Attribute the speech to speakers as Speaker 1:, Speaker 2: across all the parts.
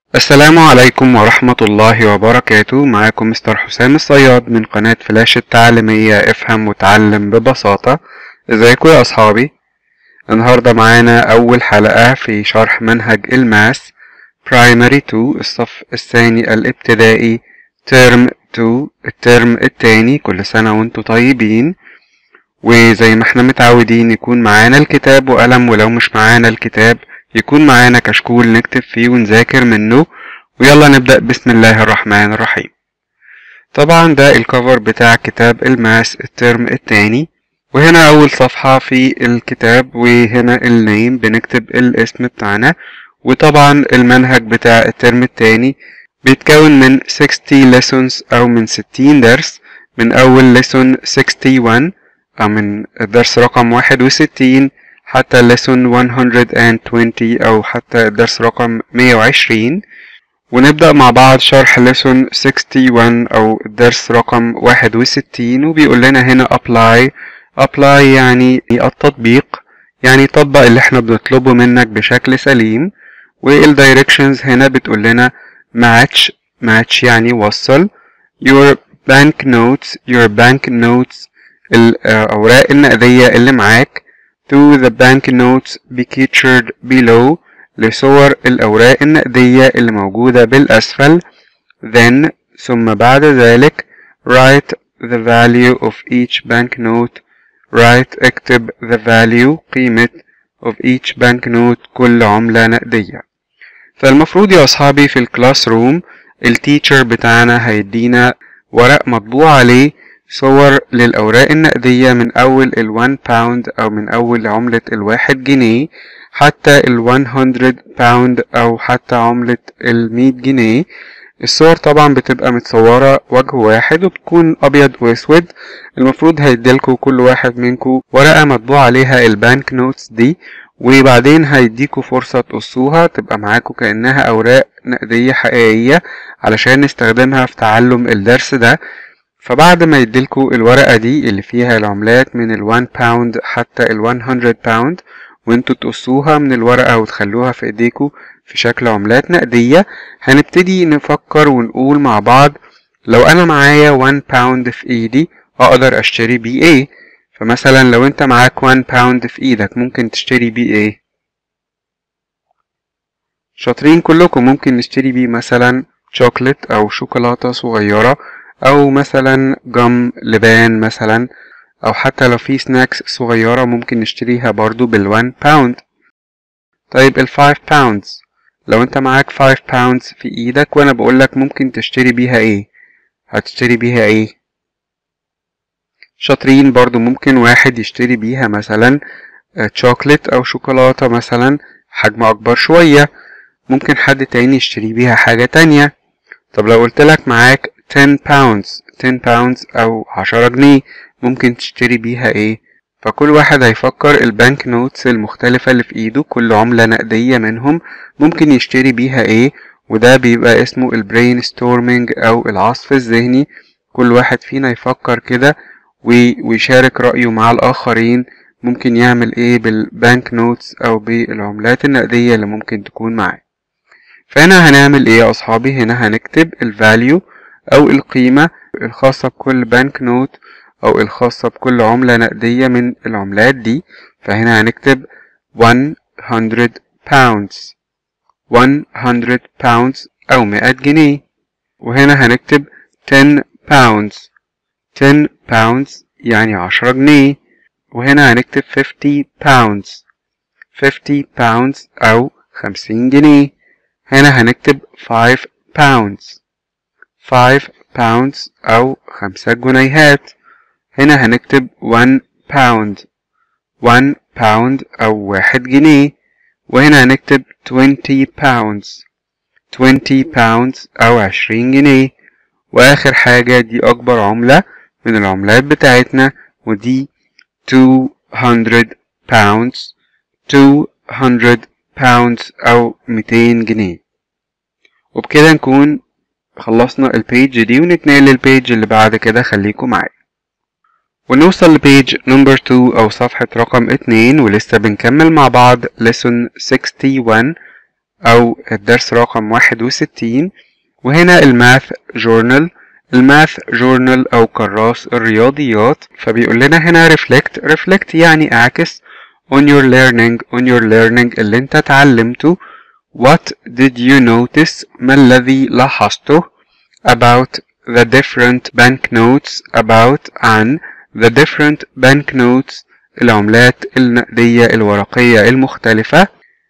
Speaker 1: السلام عليكم ورحمة الله وبركاته معاكم مستر حسام الصياد من قناة فلاش التعليمية افهم وتعلم ببساطة ازيكم يا اصحابي النهاردة معانا اول حلقة في شرح منهج الماس برايمري 2 الصف الثاني الابتدائي ترم 2 الترم التاني كل سنة وانتم طيبين وزي ما احنا متعودين يكون معانا الكتاب وقلم ولو مش معانا الكتاب يكون معانا كشكول نكتب فيه ونذاكر منه ويلا نبدأ بسم الله الرحمن الرحيم طبعا ده الكفر بتاع كتاب الماس الترم التاني وهنا أول صفحة في الكتاب وهنا النيم بنكتب الاسم بتاعنا وطبعا المنهج بتاع الترم التاني بيتكون من 60 lessons أو من 60 درس من أول lesson 61 أو من الدرس رقم 61 حتى lesson 120 أو حتى الدرس رقم 120 ونبدأ مع بعض شرح lesson 61 أو الدرس رقم 61 وبيقول لنا هنا apply apply يعني التطبيق يعني طبق اللي احنا بنطلبه منك بشكل سليم والdirections هنا بتقول لنا match match يعني وصل your bank notes your bank notes الأوراق النقدية اللي معاك to the banknotes pictured below لصور الأوراق النقدية اللي موجودة بالأسفل then ثم بعد ذلك write the value of each banknote write اكتب the value قيمة of each banknote كل عملة نقدية فالمفروض يا أصحابي في الكلاس روم التيتشر بتاعنا هيدينا ورق مطبوع عليه صور للأوراق النقدية من أول الوان باوند أو من أول عملة الواحد جنيه حتى الوان هندرد باوند أو حتى عملة المية جنيه الصور طبعا بتبقى متصورة وجه واحد وبتكون أبيض وأسود المفروض هيديلكوا كل واحد منكوا ورقة مطبوع عليها البانك نوتس دي وبعدين هيديكوا فرصة تقصوها تبقى معاكوا كأنها أوراق نقدية حقيقية علشان نستخدمها في تعلم الدرس ده فبعد ما يديلكوا الورقة دي اللي فيها العملات من الوان باوند حتى الوان هندرد باوند وانتوا تقصوها من الورقة وتخلوها في ايديكوا في شكل عملات نقدية هنبتدي نفكر ونقول مع بعض لو انا معايا 1 باوند في ايدي اقدر اشتري بيه ايه فمثلا لو انت معاك 1 باوند في ايدك ممكن تشتري بيه ايه شاطرين كلكم ممكن نشتري بيه مثلا شوكليت او شوكولاتة صغيرة او مثلا جم لبان مثلا او حتى لو في سناكس صغيرة ممكن نشتريها برضو بالوان باوند طيب الفايف باوندز لو انت معاك فايف باوندز في ايدك وانا بقولك ممكن تشتري بيها ايه هتشتري بيها ايه شاطرين برضو ممكن واحد يشتري بيها مثلا شوكليت او شوكولاتة مثلا حجم اكبر شوية ممكن حد تاني يشتري بيها حاجة تانية طب لو قلتلك معاك 10 pounds 10 pounds أو 10 جنيه ممكن تشتري بيها ايه فكل واحد هيفكر البنك نوتس المختلفة اللي في ايده كل عملة نقدية منهم ممكن يشتري بيها ايه وده بيبقى اسمه البرين ستورمينج او العصف الذهني كل واحد فينا يفكر كده ويشارك رأيه مع الآخرين ممكن يعمل ايه بالبنك نوتس او بالعملات النقدية اللي ممكن تكون معاه فهنا هنعمل ايه يا اصحابي هنا هنكتب الفاليو أو القيمة الخاصة بكل بنك نوت أو الخاصة بكل عملة نقدية من العملات دي فهنا هنكتب 100 pounds 100 pounds أو 100 جنيه وهنا هنكتب 10 pounds 10 pounds يعني 10 جنيه وهنا هنكتب 50 pounds 50 pounds أو 50 جنيه هنا هنكتب 5 pounds 5 pounds أو خمسة جنيهات هنا هنكتب 1 pound 1 pound أو واحد جنيه وهنا هنكتب 20 pounds 20 pounds أو عشرين جنيه وآخر حاجة دي أكبر عملة من العملات بتاعتنا ودي 200 pounds 200 pounds أو 200 جنيه وبكده نكون خلصنا البيج دي ونتنقل للبيج اللي بعد كده خليكم معايا ونوصل لبيج نمبر 2 أو صفحة رقم 2 ولسه بنكمل مع بعض lesson 61 أو الدرس رقم واحد وستين وهنا الماث جورنال الماث جورنال أو كراس الرياضيات فبيقول لنا هنا reflect reflect يعني اعكس on your learning on your learning اللي انت اتعلمته what did you notice ما الذي لاحظته about the different banknotes about عن the different banknotes العملات النقدية الورقية المختلفة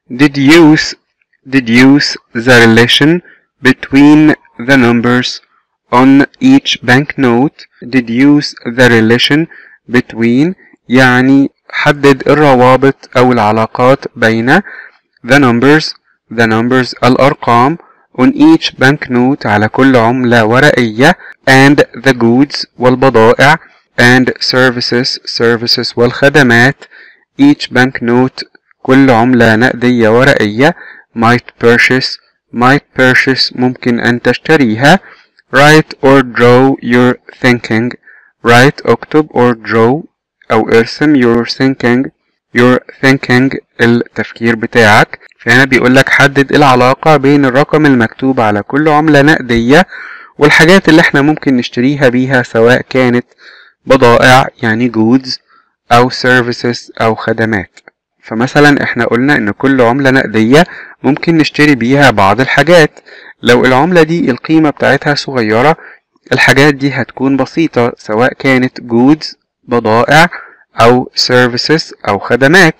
Speaker 1: deduce deduce the relation between the numbers on each banknote deduce the relation between يعني حدد الروابط أو العلاقات بين the numbers the numbers الأرقام on each banknote على كل عملة ورقية and the goods والبضائع and services services والخدمات each banknote كل عملة نقدية ورقية might purchase might purchase ممكن أن تشتريها write or draw your thinking write اكتب or draw أو ارسم your thinking your thinking التفكير بتاعك فهنا بيقول لك حدد العلاقة بين الرقم المكتوب على كل عملة نقدية والحاجات اللي احنا ممكن نشتريها بيها سواء كانت بضائع يعني goods أو services أو خدمات فمثلا احنا قلنا ان كل عملة نقدية ممكن نشتري بيها بعض الحاجات لو العملة دي القيمة بتاعتها صغيرة الحاجات دي هتكون بسيطة سواء كانت goods بضائع أو services أو خدمات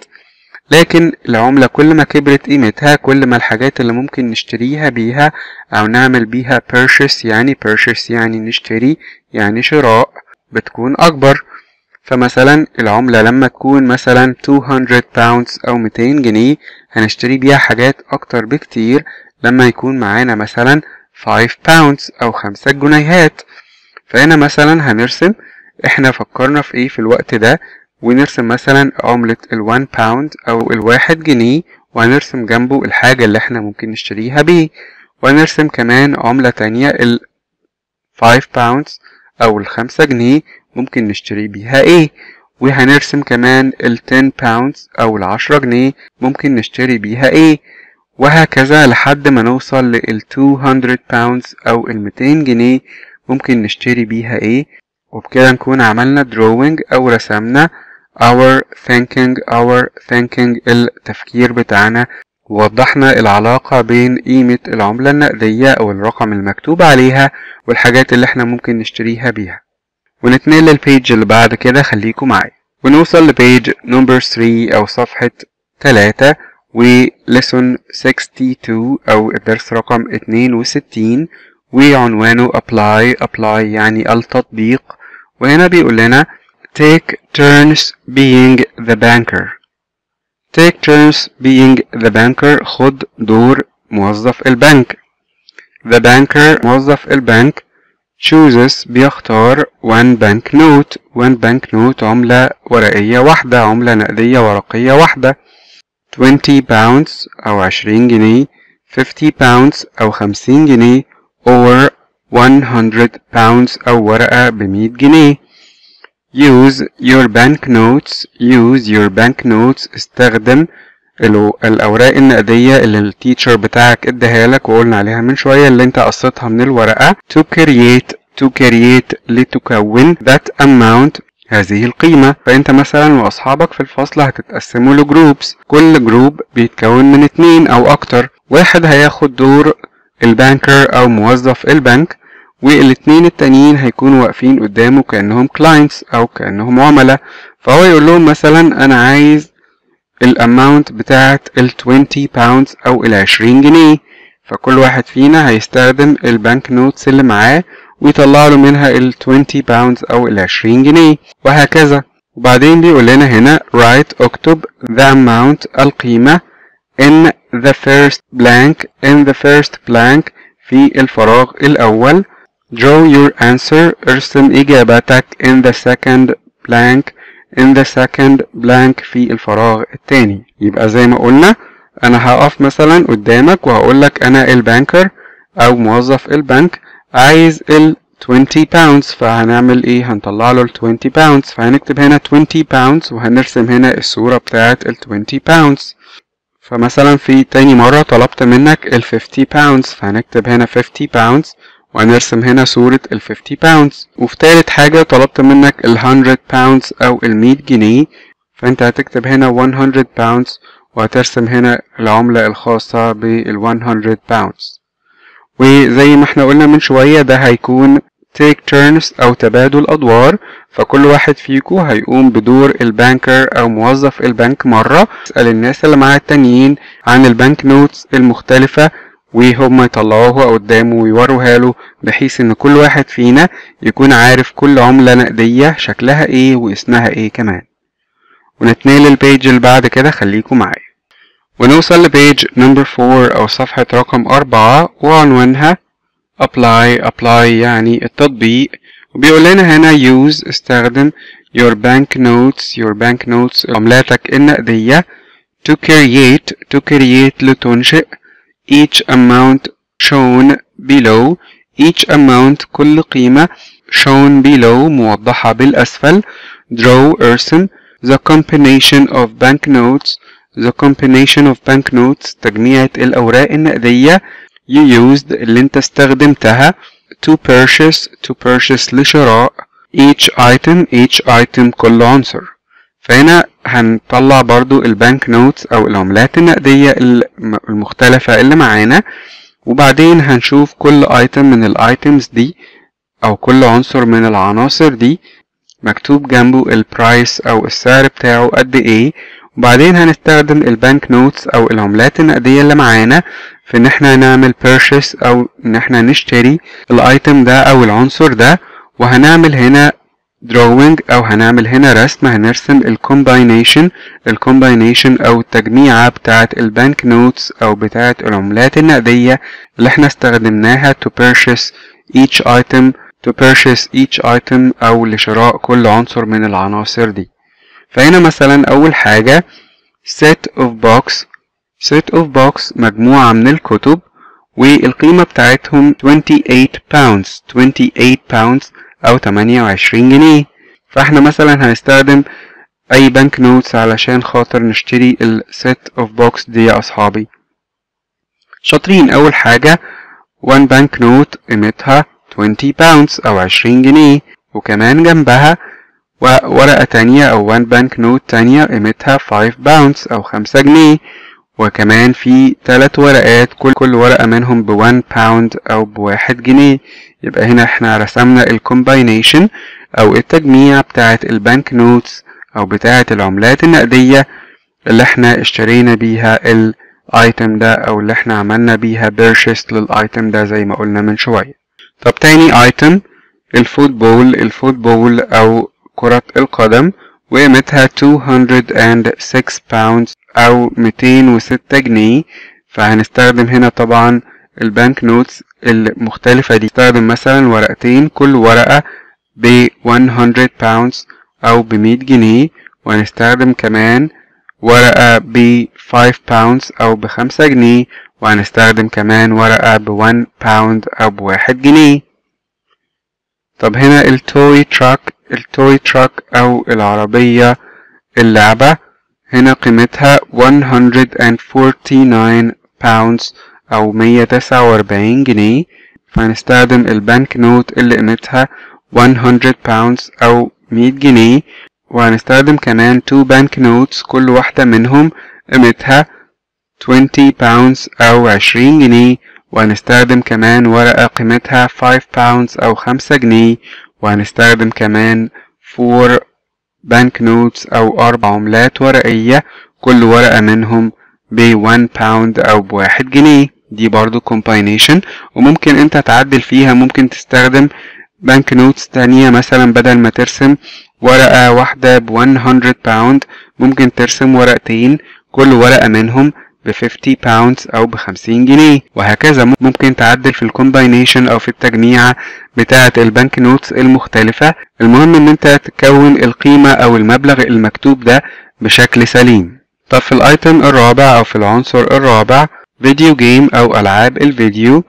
Speaker 1: لكن العملة كل ما كبرت قيمتها كل ما الحاجات اللي ممكن نشتريها بيها أو نعمل بيها purchase يعني purchase يعني نشتري يعني شراء بتكون أكبر فمثلا العملة لما تكون مثلا 200 باوندز أو 200 جنيه هنشتري بيها حاجات أكتر بكتير لما يكون معانا مثلا 5 باوندز أو 5 جنيهات فهنا مثلا هنرسم احنا فكرنا في ايه في الوقت ده ونرسم مثلا عملة الوان باوند أو الواحد جنيه وهنرسم جنبه الحاجة اللي احنا ممكن نشتريها بيه وهنرسم كمان عملة تانية ال 5 باوندز أو الخمسة جنيه ممكن نشتري بيها ايه وهنرسم كمان ال 10 باوندز أو العشرة جنيه ممكن نشتري بيها ايه وهكذا لحد ما نوصل لل 200 باوندز أو ال 200 جنيه ممكن نشتري بيها ايه وبكده نكون عملنا drawing أو رسمنا our thinking our thinking التفكير بتاعنا ووضحنا العلاقة بين قيمة العملة النقدية أو الرقم المكتوب عليها والحاجات اللي احنا ممكن نشتريها بيها ونتنقل للبيج اللي بعد كده خليكم معايا ونوصل لبيج نمبر 3 أو صفحة 3 و lesson 62 أو الدرس رقم 62 وعنوانه apply apply يعني التطبيق وهنا بيقول لنا take turns being the banker take turns being the banker خد دور موظف البنك the banker موظف البنك chooses بيختار one bank note one bank note عملة ورقية واحدة عملة نقدية ورقية واحدة 20 pounds أو 20 جنيه 50 pounds أو 50 جنيه or 100 pounds أو ورقة بمية جنيه use your banknotes use your banknotes استخدم الأوراق النقدية اللي التيتشر بتاعك اداها لك وقلنا عليها من شوية اللي انت قصيتها من الورقة to create to create لتكون that amount هذه القيمة فانت مثلا واصحابك في الفصل هتتقسموا لجروبس كل جروب بيتكون من اتنين او اكتر واحد هياخد دور البانكر او موظف البنك والاتنين التانيين هيكونوا واقفين قدامه كأنهم كلاينتس او كأنهم عملاء فهو يقول لهم مثلا انا عايز الاماونت بتاعت ال 20 باوندز او ال 20 جنيه فكل واحد فينا هيستخدم البنك نوتس اللي معاه ويطلع له منها ال 20 باوندز او ال 20 جنيه وهكذا وبعدين بيقول لنا هنا write اكتب the amount القيمة in the first blank in the first blank في الفراغ الأول draw your answer ارسم إجابتك in the second blank in the second blank في الفراغ التاني يبقى زي ما قلنا أنا هقف مثلا قدامك وهقولك أنا البانكر أو موظف البنك عايز ال 20 باوندز فهنعمل ايه هنطلع له ال 20 باوندز فهنكتب هنا 20 باوندز وهنرسم هنا الصورة بتاعت ال 20 باوندز فمثلا في تاني مرة طلبت منك ال 50 pounds فهنكتب هنا 50 pounds وهنرسم هنا صورة ال 50 pounds وفي تالت حاجة طلبت منك ال 100 pounds أو ال 100 جنيه فأنت هتكتب هنا 100 pounds وهترسم هنا العملة الخاصة بال 100 pounds وزي ما احنا قلنا من شوية ده هيكون take turns أو تبادل أدوار فكل واحد فيكو هيقوم بدور البانكر أو موظف البنك مرة يسأل الناس اللي معاه التانيين عن البنك نوتس المختلفة وهم يطلعوها قدامه ويوروها له بحيث ان كل واحد فينا يكون عارف كل عملة نقدية شكلها ايه واسمها ايه كمان ونتنقل للبيج اللي بعد كده خليكم معايا ونوصل لبيج نمبر 4 أو صفحة رقم أربعة وعنوانها apply apply يعني التطبيق وبيقول لنا هنا use استخدم your bank notes your bank notes عملاتك النقدية to create to create لتنشئ each amount shown below each amount كل قيمة shown below موضحة بالأسفل draw ارسم the combination of banknotes the combination of banknotes تجميعة الأوراق النقدية you used اللي انت استخدمتها to purchase to purchase لشراء each item each item كل عنصر فهنا هنطلع برضو البنك نوتس أو العملات النقدية المختلفة اللي معانا وبعدين هنشوف كل ايتم من الايتمز دي أو كل عنصر من العناصر دي مكتوب جنبه البرايس أو السعر بتاعه قد ايه وبعدين هنستخدم البنك نوتس او العملات النقدية اللي معانا في ان احنا نعمل purchase او ان احنا نشتري الايتم ده او العنصر ده وهنعمل هنا drawing او هنعمل هنا رسم هنرسم الكومباينيشن الكومباينيشن او التجميعة بتاعة البنك نوتس او بتاعة العملات النقدية اللي احنا استخدمناها to purchase each item to purchase each item او لشراء كل عنصر من العناصر دي فهنا مثلا أول حاجة set of box set of box مجموعة من الكتب والقيمة بتاعتهم 28 pounds 28 pounds أو 28 جنيه فاحنا مثلا هنستخدم أي بنك نوتس علشان خاطر نشتري الست of box دي يا أصحابي شاطرين أول حاجة one bank note قيمتها 20 pounds أو 20 جنيه وكمان جنبها وورقة تانية أو one bank note تانية قيمتها 5 باونس أو 5 جنيه وكمان في تلات ورقات كل كل ورقة منهم ب 1 باوند أو بواحد جنيه يبقى هنا احنا رسمنا الكومباينيشن أو التجميع بتاعة البنك نوتس أو بتاعة العملات النقدية اللي احنا اشترينا بيها الايتم ده أو اللي احنا عملنا بيها بيرشيس للايتم ده زي ما قلنا من شوية طب تاني ايتم الفوتبول الفوتبول أو كرة القدم وقيمتها 206 باوند أو 206 جنيه فهنستخدم هنا طبعا البنك نوتس المختلفة دي نستخدم مثلا ورقتين كل ورقة ب 100 باوند أو ب 100 جنيه وهنستخدم كمان ورقة ب 5 باوند أو ب 5 جنيه وهنستخدم كمان ورقة ب 1 باوند أو بواحد جنيه طب هنا التوي تراك التوي تراك أو العربية اللعبة هنا قيمتها 149 pounds أو 149 جنيه فهنستخدم البنك نوت اللي قيمتها 100 pounds أو 100 جنيه وهنستخدم كمان 2 بنك نوتس كل واحدة منهم قيمتها 20 pounds أو 20 جنيه وهنستخدم كمان ورقة قيمتها 5 pounds أو 5 جنيه وهنستخدم كمان 4 بنك نوتس أو أربع عملات ورقية كل ورقة منهم ب 1 باوند أو بواحد جنيه دي برضو combination وممكن انت تعدل فيها ممكن تستخدم بنك نوتس تانية مثلا بدل ما ترسم ورقة واحدة ب 100 باوند ممكن ترسم ورقتين كل ورقة منهم ب 50 باوند أو ب 50 جنيه وهكذا ممكن تعدل في الكومباينيشن أو في التجميعة بتاعة البنك نوتس المختلفة المهم إن أنت تكون القيمة أو المبلغ المكتوب ده بشكل سليم طب في الأيتم الرابع أو في العنصر الرابع فيديو جيم أو ألعاب الفيديو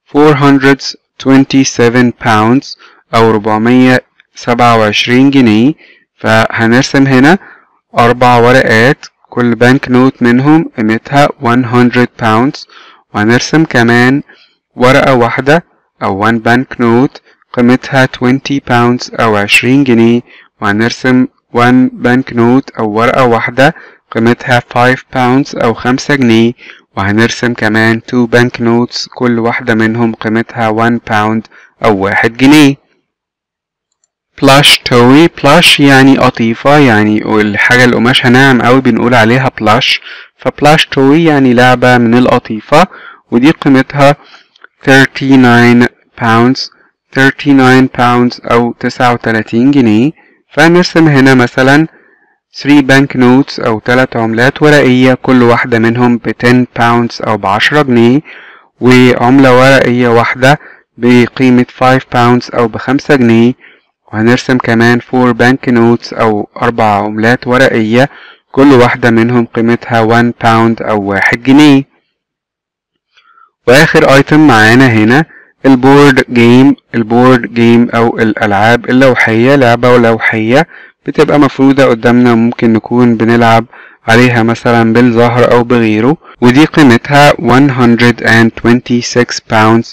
Speaker 1: 427 باوندز أو 427 جنيه فهنرسم هنا أربع ورقات كل بنك نوت منهم قيمتها 100 باوندز وهنرسم كمان ورقة واحدة أو 1 بنك نوت قيمتها 20 باوندز أو 20 جنيه وهنرسم 1 بنك نوت أو ورقة واحدة قيمتها 5 باوندز أو 5 جنيه وهنرسم كمان 2 بنك نوتس كل واحدة منهم قيمتها 1 باوند أو 1 جنيه بلاش توي بلاش يعني قطيفة يعني الحاجة القماش ناعم أوي بنقول عليها بلاش فبلاش توي يعني لعبة من القطيفة ودي قيمتها 39 باوندز 39 باوندز أو 39 جنيه فنرسم هنا مثلا 3 بنك نوتس أو 3 عملات ورقية كل واحدة منهم ب 10 باوندز أو ب 10 جنيه وعملة ورقية واحدة بقيمة 5 باوندز أو بخمسة جنيه وهنرسم كمان 4 بنك نوتس أو أربع عملات ورقية كل واحدة منهم قيمتها 1 باوند أو واحد جنيه وآخر ايتم معانا هنا البورد جيم البورد جيم أو الألعاب اللوحية لعبة لوحية بتبقى مفروضة قدامنا ممكن نكون بنلعب عليها مثلا بالزهر أو بغيره ودي قيمتها 126 باوندز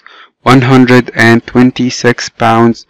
Speaker 1: 126 باوندز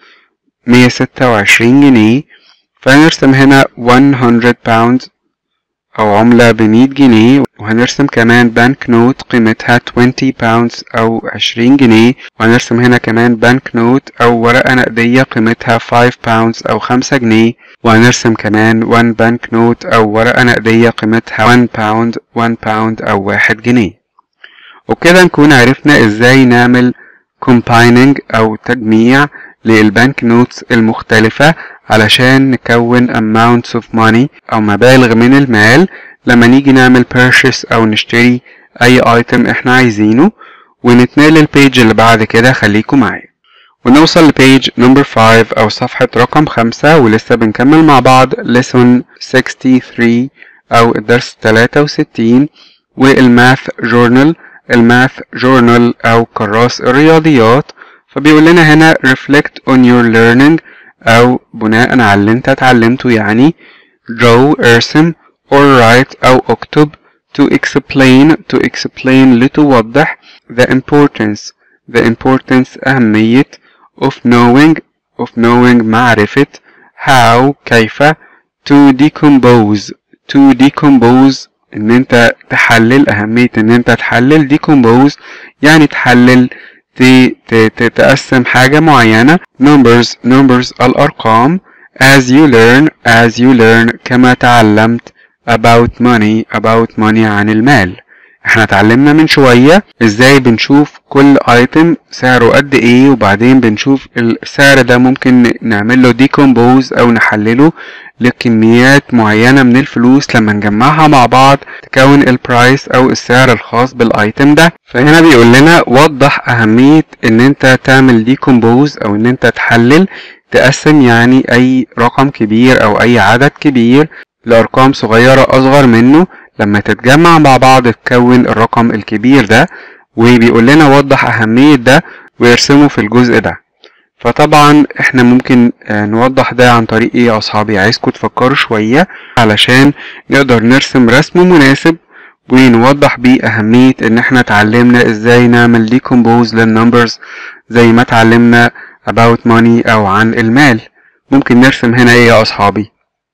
Speaker 1: 126 جنيه فهنرسم هنا 100 باوندز أو عملة بمية جنيه وهنرسم كمان بنك نوت قيمتها 20 باوندز أو 20 جنيه وهنرسم هنا كمان بنك نوت أو ورقة نقدية قيمتها 5 باوندز أو 5 جنيه وهنرسم كمان 1 بنك نوت أو ورقة نقدية قيمتها 1 باوند 1 باوند أو 1 جنيه وبكده نكون عرفنا ازاي نعمل combining أو تجميع للبنك نوتس المختلفة علشان نكون amounts of money أو مبالغ من المال لما نيجي نعمل purchase أو نشتري أي item احنا عايزينه ونتنقل للبيج اللي بعد كده خليكم معايا ونوصل لبيج نمبر 5 أو صفحة رقم 5 ولسه بنكمل مع بعض lesson 63 أو الدرس 63 والماث جورنال الماث جورنال أو كراس الرياضيات فبيقول لنا هنا reflect on your learning أو بناء على اللي انت اتعلمته يعني draw ارسم or write أو اكتب to explain to explain لتوضح the importance the importance أهمية of knowing of knowing معرفة how كيف to decompose to decompose ان انت تحلل اهمية ان انت تحلل decompose يعني تحلل تقسم حاجة معينة numbers numbers الأرقام as you learn as you learn كما تعلمت about money about money عن المال احنا اتعلمنا من شوية ازاي بنشوف كل ايتم سعره قد ايه وبعدين بنشوف السعر ده ممكن نعمل له decompose او نحلله لكميات معينة من الفلوس لما نجمعها مع بعض تكون البرايس او السعر الخاص بالايتم ده فهنا بيقول لنا وضح اهمية ان انت تعمل decompose او ان انت تحلل تقسم يعني اي رقم كبير او اي عدد كبير لارقام صغيرة اصغر منه لما تتجمع مع بعض تكون الرقم الكبير ده وبيقول لنا وضح أهمية ده ويرسمه في الجزء ده فطبعا احنا ممكن نوضح ده عن طريق ايه يا اصحابي عايزكم تفكروا شوية علشان نقدر نرسم رسم مناسب ونوضح بيه أهمية إن احنا اتعلمنا ازاي نعمل decompose للنمبرز زي ما اتعلمنا about money أو عن المال ممكن نرسم هنا ايه يا أصحابي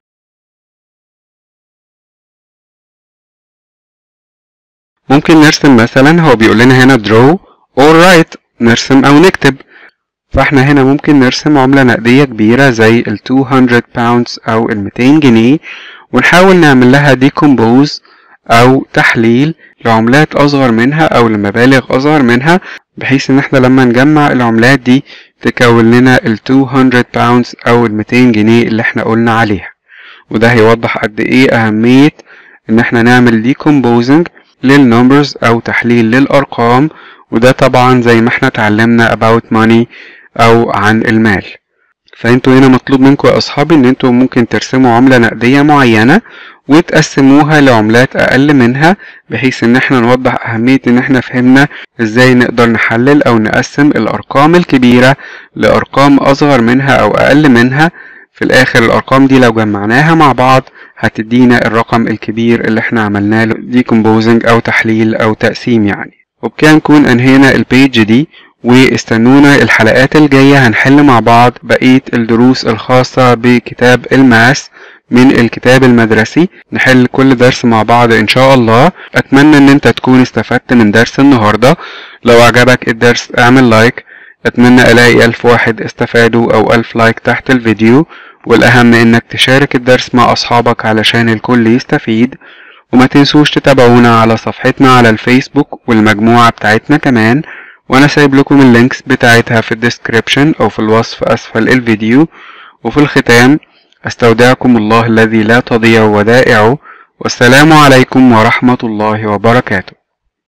Speaker 1: ممكن نرسم مثلا هو بيقول لنا هنا draw or write نرسم او نكتب فاحنا هنا ممكن نرسم عملة نقدية كبيرة زي ال 200 باوندز او ال 200 جنيه ونحاول نعمل لها decompose او تحليل لعملات اصغر منها او لمبالغ اصغر منها بحيث ان احنا لما نجمع العملات دي تكون لنا ال 200 باوندز او ال 200 جنيه اللي احنا قلنا عليها وده هيوضح قد ايه اهمية ان احنا نعمل decomposing للنمبرز او تحليل للارقام وده طبعا زي ما احنا اتعلمنا about money او عن المال فانتوا هنا مطلوب منكم يا اصحابي ان انتوا ممكن ترسموا عملة نقدية معينة وتقسموها لعملات اقل منها بحيث ان احنا نوضح اهمية ان احنا فهمنا ازاي نقدر نحلل او نقسم الارقام الكبيرة لارقام اصغر منها او اقل منها في الاخر الارقام دي لو جمعناها مع بعض هتدينا الرقم الكبير اللي احنا عملنا له decomposing او تحليل او تقسيم يعني وبكده نكون انهينا البيج دي واستنونا الحلقات الجاية هنحل مع بعض بقية الدروس الخاصة بكتاب الماس من الكتاب المدرسي نحل كل درس مع بعض ان شاء الله اتمنى ان انت تكون استفدت من درس النهاردة لو عجبك الدرس اعمل لايك اتمنى الاقي الف واحد استفادوا او الف لايك تحت الفيديو والاهم انك تشارك الدرس مع اصحابك علشان الكل يستفيد وما تنسوش تتابعونا على صفحتنا على الفيسبوك والمجموعة بتاعتنا كمان وانا سايب لكم اللينكس بتاعتها في الديسكريبشن او في الوصف اسفل الفيديو وفي الختام استودعكم الله الذي لا تضيع ودائعه والسلام عليكم ورحمة الله وبركاته